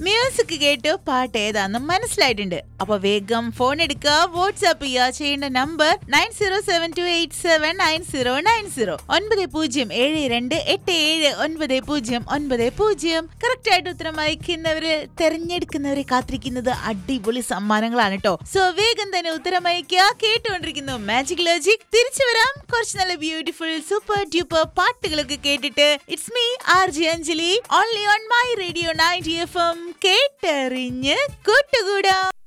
music കേട്ട് പാട്ട് ഏതാന്ന് മനസ്സിലായിട്ടുണ്ട് അപ്പൊ വേഗം ഫോൺ എടുക്കുക വാട്സാപ്പ് ചെയ്യുക ചെയ്യേണ്ട number nine zero seven two eight seven nine zero nine zero ഒൻപത് പൂജ്യം ഏഴ് രണ്ട് എട്ട് ഏഴ് ഒൻപത് പൂജ്യം ഒൻപത് പൂജ്യം കറക്റ്റ് ആയിട്ട് ഉത്തരം അയക്കുന്നവര് തെരഞ്ഞെടുക്കുന്നവരെ കാത്തിരിക്കുന്നത് അടിപൊളി സമ്മാനങ്ങളാണ് കേട്ടോ സോ വേഗം തന്നെ ഉത്തരം അയക്കുക കേട്ടുകൊണ്ടിരിക്കുന്നു മാജിക് ലോജിക് തിരിച്ചു വരാം കുറച്ച് നല്ല ബ്യൂട്ടിഫുൾ സൂപ്പർ ഡ്യൂപ്പർ പാട്ടുകളൊക്കെ കേട്ടിട്ട് it's me R J Anjali only on my radio ninety F M കേട്ടറിഞ്ഞ് കൂട്ടുകൂടാ